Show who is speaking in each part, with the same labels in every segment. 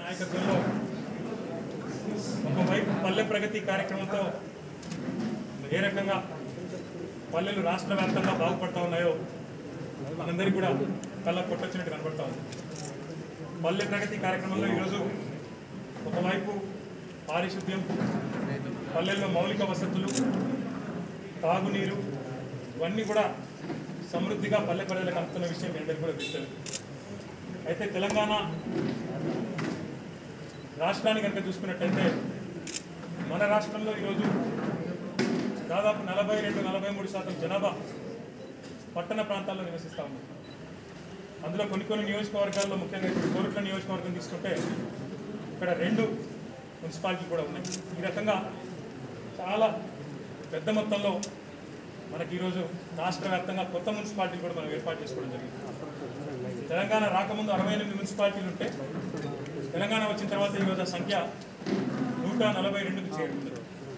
Speaker 1: నాయకత్వంలో ఒకవైపు పల్లె ప్రగతి కార్యక్రమంతో ఏ రకంగా పల్లెలు రాష్ట్ర వ్యాప్తంగా బాగుపడతా ఉన్నాయో మనందరికీ కూడా కళ్ళ కొట్టొచ్చినట్టు కనబడతా ఉంది పల్లె ప్రగతి కార్యక్రమంలో ఈరోజు ఒకవైపు పారిశుద్ధ్యం పల్లెల్లో మౌలిక వసతులు తాగునీరు ఇవన్నీ కూడా సమృద్ధిగా పల్లె ప్రజలకు అందుతున్న విషయం మీ అందరికీ కూడా తెలుస్తుంది అయితే తెలంగాణ రాష్ట్రాన్ని కనుక చూసుకున్నట్టయితే మన రాష్ట్రంలో ఈరోజు దాదాపు నలభై రెండు నలభై మూడు శాతం జనాభా పట్టణ ప్రాంతాల్లో నివసిస్తూ ఉంది అందులో కొన్ని కొన్ని నియోజకవర్గాల్లో ముఖ్యంగా ఇప్పుడు కోరుట్ల నియోజకవర్గం తీసుకుంటే ఇక్కడ రెండు మున్సిపాలిటీ కూడా ఉన్నాయి ఈ రకంగా చాలా పెద్ద మొత్తంలో మనకి ఈరోజు రాష్ట్ర వ్యాప్తంగా కొత్త మున్సిపాలిటీలు కూడా మనం ఏర్పాటు చేసుకోవడం జరిగింది తెలంగాణ రాకముందు అరవై ఎనిమిది మున్సిపాలిటీలు ఉంటే తెలంగాణ వచ్చిన తర్వాత ఈరోజు ఆ సంఖ్య నూట నలభై రెండుకు చేరుకుంది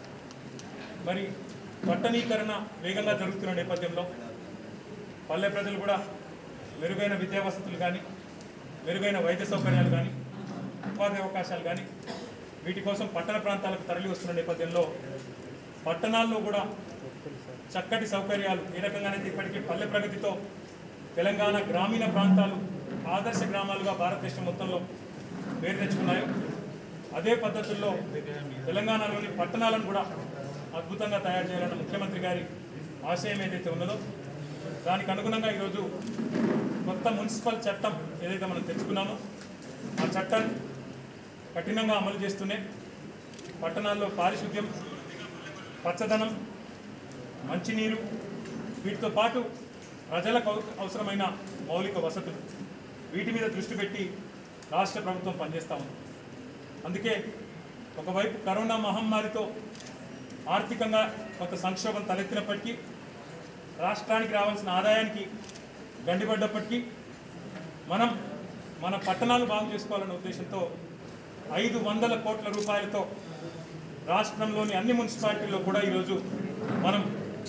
Speaker 1: మరి పట్టణీకరణ వేగంగా జరుగుతున్న నేపథ్యంలో పల్లె ప్రజలు కూడా మెరుగైన విద్యా వసతులు కానీ మెరుగైన వైద్య సౌకర్యాలు కానీ ఉపాధి అవకాశాలు కానీ వీటి కోసం పట్టణ ప్రాంతాలకు తరలి వస్తున్న నేపథ్యంలో పట్టణాల్లో కూడా చక్కటి సౌకర్యాలు ఏ రకంగానైతే ఇప్పటికీ పల్లె ప్రగతితో తెలంగాణ గ్రామీణ ప్రాంతాలు ఆదర్శ గ్రామాలుగా భారతదేశం మొత్తంలో పేరు తెచ్చుకున్నాయో అదే పద్ధతుల్లో తెలంగాణలోని పట్టణాలను కూడా అద్భుతంగా తయారు చేయాలన్న ముఖ్యమంత్రి గారి ఆశయం ఏదైతే ఉన్నదో దానికి అనుగుణంగా ఈరోజు కొత్త మున్సిపల్ చట్టం ఏదైతే మనం తెచ్చుకున్నామో ఆ చట్టాన్ని కఠినంగా అమలు చేస్తూనే పట్టణాల్లో పారిశుద్ధ్యం పచ్చదనం మంచినీరు వీటితో పాటు ప్రజలకు అవ- అవసరమైన మౌలిక వసతులు వీటి మీద దృష్టి పెట్టి రాష్ట్ర ప్రభుత్వం పనిచేస్తూ ఉంది అందుకే ఒకవైపు కరోనా మహమ్మారితో ఆర్థికంగా కొంత సంక్షోభం తలెత్తినప్పటికీ రాష్ట్రానికి రావాల్సిన ఆదాయానికి గండిపడ్డప్పటికీ మనం మన పట్టణాలు బాగు చేసుకోవాలనే ఉద్దేశంతో ఐదు వందల కోట్ల రూపాయలతో రాష్ట్రంలోని అన్ని మున్సిపాలిటీల్లో కూడా ఈరోజు మనం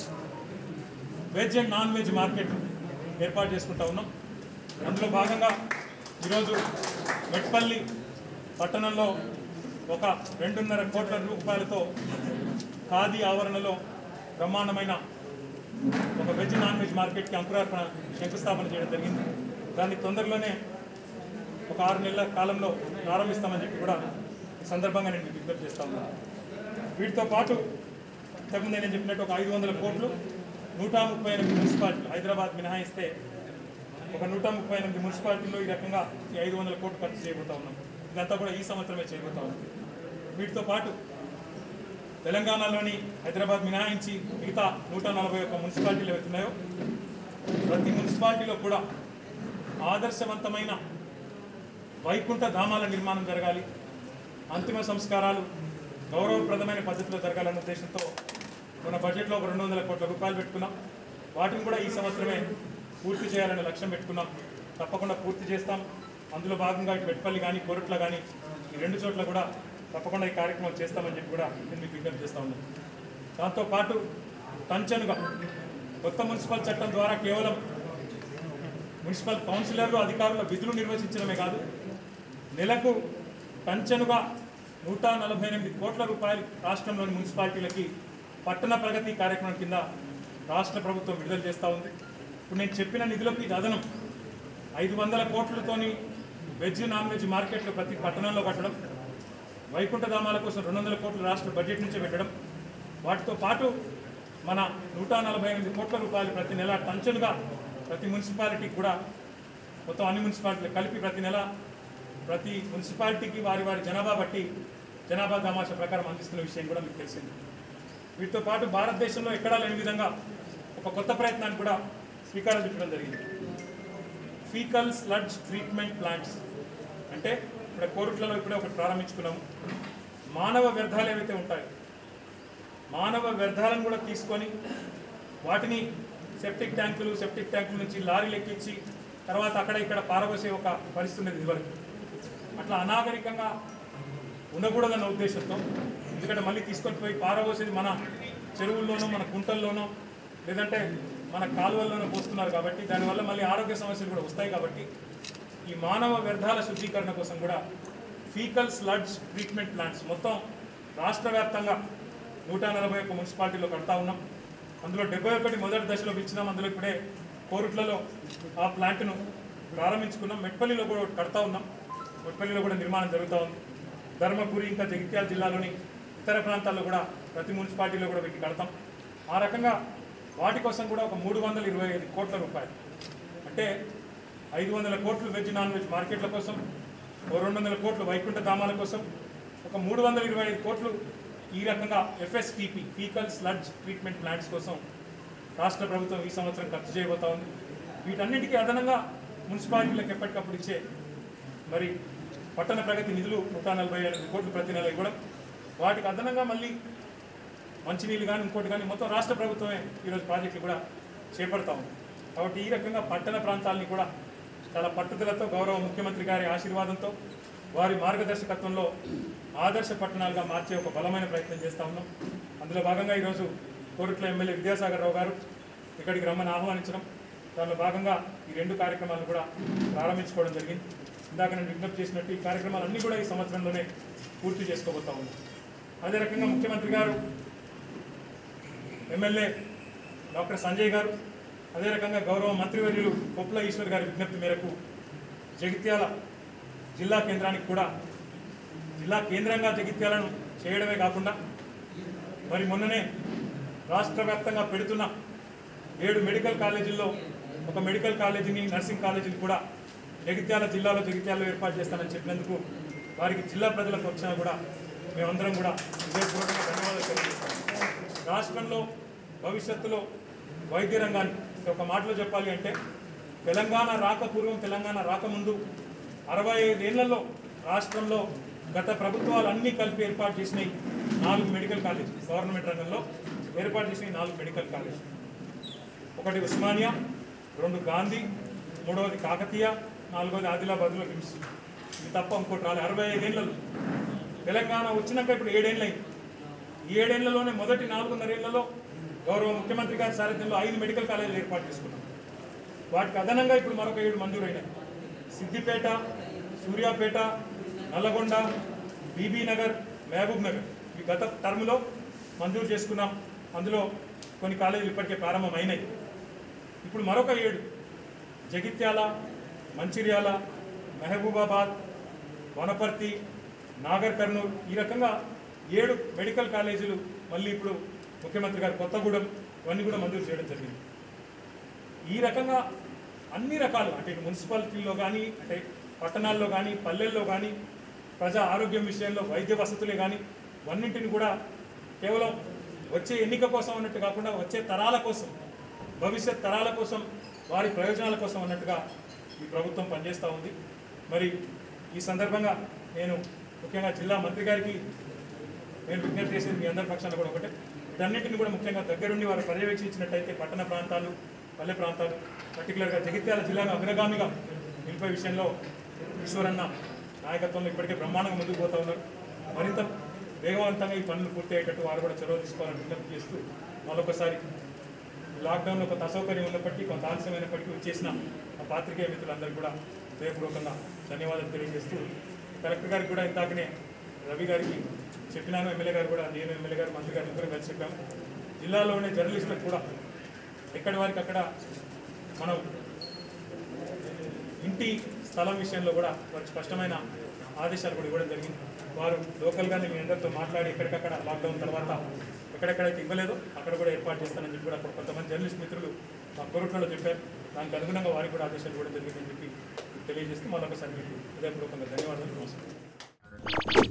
Speaker 1: veg and non veg market ఏర్పాటు చేసుకుంటా ఉన్నాం అందులో భాగంగా ఈరోజు మెట్పల్లి పట్టణంలో ఒక రెండున్నర కోట్ల రూపాయలతో ఖాదీ ఆవరణలో బ్రహ్మాండమైన ఒక వెజ్ నాన్ వెజ్ మార్కెట్కి అంకురార్పణ శంకుస్థాపన చేయడం జరిగింది దాన్ని తొందరలోనే ఒక ఆరు నెలల కాలంలో ప్రారంభిస్తామని చెప్పి కూడా ఈ సందర్భంగా నేను మీకు విజ్ఞప్తి చేస్తా ఉన్నాను వీటితో పాటు ఇంతకుముందు నేను చెప్పినట్టు ఒక ఐదు వందల కోట్లు నూట ముప్పై ఎనిమిది మున్సిపాలిటీలు హైదరాబాద్ మినహాయిస్తే ఒక నూట ముప్పై ఎనిమిది మున్సిపాలిటీల్లో ఈ రకంగా ఈ ఐదు వందల కోట్లు ఖర్చు చేయబోతా ఉన్నాం ఇదంతా కూడా ఈ సంవత్సరమే చేయబోతా ఉన్నాం వీటితో పాటు తెలంగాణలోని హైదరాబాద్ మినహాయించి మిగతా నూట నలభై ఒక్క మున్సిపాలిటీలు ఏవైతున్నాయో ప్రతి మున్సిపాలిటీలో కూడా ఆదర్శవంతమైన వైకుంఠ ధామాల నిర్మాణం జరగాలి అంతిమ సంస్కారాలు గౌరవప్రదమైన పద్ధతిలో జరగాలన్న ఉద్దేశంతో మన బడ్జెట్లో ఒక రెండు వందల కోట్ల రూపాయలు పెట్టుకున్నాం వాటిని కూడా ఈ సంవత్సరమే పూర్తి చేయాలనే లక్ష్యం పెట్టుకున్నాం తప్పకుండా పూర్తి చేస్తాం అందులో భాగంగా ఇటు వెట్పల్లి కానీ కోరట్ల కానీ ఈ రెండు చోట్ల కూడా తప్పకుండా ఈ కార్యక్రమం చేస్తామని చెప్పి కూడా నేను మీకు విజ్ఞప్తి చేస్తా ఉన్నాను దాంతోపాటు టంచనుగా కొత్త మున్సిపల్ చట్టం ద్వారా కేవలం మున్సిపల్ కౌన్సిలర్లు అధికారుల విధులు నిర్వహించడమే కాదు నెలకు టంచనుగా నూట నలభై ఎనిమిది కోట్ల రూపాయలు రాష్ట్రంలోని మున్సిపాలిటీలకి పట్టణ ప్రగతి కార్యక్రమం కింద రాష్ట్ర ప్రభుత్వం విడుదల చేస్తూ ఉంది ఇప్పుడు నేను చెప్పిన నిధులకు ఇది అదనం ఐదు వందల కోట్లతోని వెజ్ నాన్ వెజ్ మార్కెట్లు ప్రతి పట్టణంలో కట్టడం వైకుంఠధామాల కోసం రెండు వందల కోట్ల రాష్ట్ర బడ్జెట్ నుంచే పెట్టడం వాటితో పాటు మన నూట నలభై ఎనిమిది కోట్ల రూపాయలు ప్రతి నెల టంచనుగా ప్రతి మున్సిపాలిటీకి కూడా మొత్తం అన్ని మున్సిపాలిటీలు కలిపి ప్రతి నెల ప్రతి మున్సిపాలిటీకి వారి వారి జనాభా బట్టి జనాభా దామాషా ప్రకారం అందిస్తున్న విషయం కూడా మీకు తెలిసింది వీటితో పాటు భారతదేశంలో ఎక్కడా లేని విధంగా ఒక కొత్త ప్రయత్నాన్ని కూడా శ్రీకారం చుట్టడం జరిగింది ఫీకల్ స్లడ్జ్ ట్రీట్మెంట్ ప్లాంట్స్ అంటే ఇప్పుడు కోరుట్లలో ఇప్పుడే ఒకటి ప్రారంభించుకున్నాము మానవ వ్యర్థాలు ఏవైతే ఉంటాయో మానవ వ్యర్థాలను కూడా తీసుకొని వాటిని సెప్టిక్ ట్యాంకులు సెప్టిక్ ట్యాంకుల నుంచి లారీలు ఎక్కించి తర్వాత అక్కడ ఇక్కడ పారబోసే ఒక పరిస్థితి ఉండేది ఇదివరకు అట్లా అనాగరికంగా ఉండకూడదన్న ఉద్దేశంతో ఎందుకంటే మళ్ళీ తీసుకొని పోయి పారబోసేది మన చెరువుల్లోనో మన కుంటల్లోనో లేదంటే మన కాలువల్లోనో పోస్తున్నారు కాబట్టి దానివల్ల మళ్ళీ ఆరోగ్య సమస్యలు కూడా వస్తాయి కాబట్టి ఈ మానవ వ్యర్థాల శుద్ధీకరణ కోసం కూడా ఫీకల్ స్లడ్జ్ ట్రీట్మెంట్ ప్లాంట్స్ మొత్తం రాష్ట్ర వ్యాప్తంగా నూట నలభై ఒక్క మున్సిపాలిటీలో కడతా ఉన్నాం అందులో డెబ్బై ఒకటి మొదటి దశలో ఇచ్చినాం అందులో ఇప్పుడే కోరుట్లలో ఆ ప్లాంట్ను ప్రారంభించుకున్నాం మెట్పల్లిలో కూడా ఒకటి కడతా ఉన్నాం మెట్పల్లిలో కూడా నిర్మాణం జరుగుతూ ఉంది ధర్మపురి ఇంకా జగిత్యాల జిల్లాలోని ఇతర ప్రాంతాల్లో కూడా ప్రతి మున్సిపాలిటీలో కూడా వీటిని కడతాం ఆ రకంగా వాటి కోసం కూడా ఒక మూడు వందల ఇరవై ఐదు కోట్ల రూపాయలు అంటే ఐదు వందల కోట్లు వెజ్ నాన్ వెజ్ మార్కెట్ల కోసం ఓ రెండు వందల కోట్లు వైకుంఠ ధామాల కోసం ఒక మూడు వందల ఇరవై ఐదు కోట్లు ఈ రకంగా FSTP faecal sludge treatment plants కోసం రాష్ట్ర ప్రభుత్వం ఈ సంవత్సరం ఖర్చు చేయబోతా ఉంది వీటన్నిటికీ అదనంగా మున్సిపాలిటీలకు ఎప్పటికప్పుడు ఇచ్చే మరి పట్టణ ప్రగతి నిధులు నూట నలభై ఎనిమిది కోట్లు ప్రతి నెల ఇవ్వడం వాటికి అదనంగా మళ్ళీ మంచినీళ్ళు కానీ ఇంకోటి కానీ మొత్తం రాష్ట్ర ప్రభుత్వమే ఈరోజు ప్రాజెక్టులు కూడా చేపడతా ఉంది కాబట్టి ఈ రకంగా పట్టణ ప్రాంతాలని కూడా చాలా పట్టుదలతో గౌరవ ముఖ్యమంత్రి గారి ఆశీర్వాదంతో వారి మార్గదర్శకత్వంలో ఆదర్శ పట్టణాలుగా మార్చే ఒక బలమైన ప్రయత్నం చేస్తూ ఉన్నాం అందులో భాగంగా ఈరోజు కోరుట్ల ఎమ్మెల్యే విద్యాసాగర్ రావు గారు ఇక్కడికి రమ్మని ఆహ్వానించడం దానిలో భాగంగా ఈ రెండు కార్యక్రమాలను కూడా ప్రారంభించుకోవడం జరిగింది ఇందాక నేను విజ్ఞప్తి చేసినట్టు ఈ కార్యక్రమాలన్నీ కూడా ఈ సంవత్సరంలోనే పూర్తి చేసుకోబోతా ఉన్నాం అదే రకంగా ముఖ్యమంత్రి గారు ఎమ్మెల్యే డాక్టర్ సంజయ్ గారు అదే రకంగా గౌరవ మంత్రివర్యులు కొప్పుల ఈశ్వర్ గారి విజ్ఞప్తి మేరకు జగిత్యాల జిల్లా కేంద్రానికి కూడా జిల్లా కేంద్రంగా జగిత్యాలను చేయడమే కాకుండా మరి మొన్ననే రాష్ట్ర వ్యాప్తంగా పెడుతున్న ఏడు మెడికల్ కాలేజీల్లో ఒక మెడికల్ కాలేజీని నర్సింగ్ కాలేజీని కూడా జగిత్యాల జిల్లాలో జగిత్యాలలో ఏర్పాటు చేస్తానని చెప్పినందుకు వారికి జిల్లా ప్రజలకు వచ్చినా కూడా మేమందరం కూడా హృదయపూర్వకంగా ధన్యవాదాలు తెలియజేస్తాం రాష్ట్రంలో భవిష్యత్తులో వైద్య రంగాన్ని ఒక మాటలో చెప్పాలి అంటే తెలంగాణ రాక పూర్వం తెలంగాణ రాకముందు అరవై ఐదేళ్లలో రాష్ట్రంలో గత ప్రభుత్వాలు అన్నీ కలిపి ఏర్పాటు చేసినాయి నాలుగు మెడికల్ కాలేజ్ గవర్నమెంట్ రంగంలో ఏర్పాటు చేసినాయి నాలుగు మెడికల్ కాలేజ్ ఒకటి ఉస్మానియా రెండు గాంధీ మూడవది కాకతీయ నాలుగవది ఆదిలాబాద్లో హిమ్స్ ఇది తప్ప ఇంకోటి రాలేదు అరవై ఐదేళ్లలో తెలంగాణ వచ్చినాక ఇప్పుడు ఏడేళ్ళు అయింది ఈ ఏడేళ్లలోనే మొదటి నాలుగున్నరేళ్లలో గౌరవ ముఖ్యమంత్రి గారి సారథ్యంలో ఐదు మెడికల్ కాలేజీలు ఏర్పాటు చేసుకున్నాం వాటికి అదనంగా ఇప్పుడు మరొక ఏడు మంజూరైనాయి సిద్దిపేట సూర్యాపేట నల్లగొండ బీబీ నగర్ మహబూబ్ నగర్ ఈ గత టర్మ్లో మంజూరు చేసుకున్నాం అందులో కొన్ని కాలేజీలు ఇప్పటికే ప్రారంభమైనాయి ఇప్పుడు మరొక ఏడు జగిత్యాల మంచిర్యాల మహబూబాబాద్ వనపర్తి నాగర్ కర్నూలు ఈ రకంగా ఏడు మెడికల్ కాలేజీలు మళ్ళీ ఇప్పుడు ముఖ్యమంత్రి గారు కొత్తగూడెం ఇవన్నీ కూడా మంజూరు చేయడం జరిగింది ఈ రకంగా అన్ని రకాలు అంటే ఇటు మున్సిపాలిటీల్లో కానీ అంటే పట్టణాల్లో కానీ పల్లెల్లో కానీ ప్రజా ఆరోగ్యం విషయంలో వైద్య వసతులే కానీ అన్నింటిని కూడా కేవలం వచ్చే ఎన్నిక కోసం అన్నట్టు కాకుండా వచ్చే తరాల కోసం భవిష్యత్ తరాల కోసం వారి ప్రయోజనాల కోసం అన్నట్టుగా ఈ ప్రభుత్వం పనిచేస్తూ ఉంది మరి ఈ సందర్భంగా నేను ముఖ్యంగా జిల్లా మంత్రి గారికి నేను విజ్ఞప్తి చేసేది మీ అందరి పక్షాన కూడా ఒకటే వీటన్నిటిని కూడా ముఖ్యంగా దగ్గరుండి వారు పర్యవేక్షించినట్టయితే పట్టణ ప్రాంతాలు పల్లె ప్రాంతాలు పర్టికులర్గా జగిత్యాల జిల్లాను అగ్రగామిగా నిలిపే విషయంలో ఈశ్వరన్న నాయకత్వంలో ఇప్పటికే బ్రహ్మాండంగా ముందుకు పోతా ఉన్నారు మరింత వేగవంతంగా ఈ పనులు పూర్తి అయ్యేటట్టు వారు కూడా చొరవ తీసుకోవాలని విజ్ఞప్తి చేస్తూ మరొకసారి లాక్డౌన్లో కొంత అసౌకర్యం ఉన్నప్పటికీ కొంత ఆలస్యమైనప్పటికీ వచ్చేసిన ఆ పాత్రికేయ మిత్రులందరికీ కూడా హృదయపూర్వకంగా ధన్యవాదాలు తెలియజేస్తూ కలెక్టర్ గారికి కూడా ఇంతాకనే రవి గారికి చెప్పినాను ఎమ్మెల్యే గారు కూడా నేను ఎమ్మెల్యే గారు మంత్రి గారు ఇద్దరు కలిసి చెప్పాము జిల్లాలో ఉండే జర్నలిస్టులకు కూడా ఎక్కడి వారికి అక్కడ మనం ఇంటి స్థలం విషయంలో కూడా వారికి స్పష్టమైన ఆదేశాలు కూడా ఇవ్వడం జరిగింది వారు లోకల్గానే మీ అందరితో మాట్లాడి ఎక్కడికక్కడ లాక్డౌన్ తర్వాత ఎక్కడెక్కడైతే ఇవ్వలేదో అక్కడ కూడా ఏర్పాటు చేస్తానని చెప్పి కూడా అక్కడ కొంతమంది జర్నలిస్ట్ మిత్రులు మా కోరుట్లలో చెప్పారు దానికి అనుగుణంగా వారికి కూడా ఆదేశాలు ఇవ్వడం జరిగిందని చెప్పి తెలియజేస్తూ మరొకసారి మీకు హృదయపూర్వకంగా ధన్యవాదాలు నమస్కారం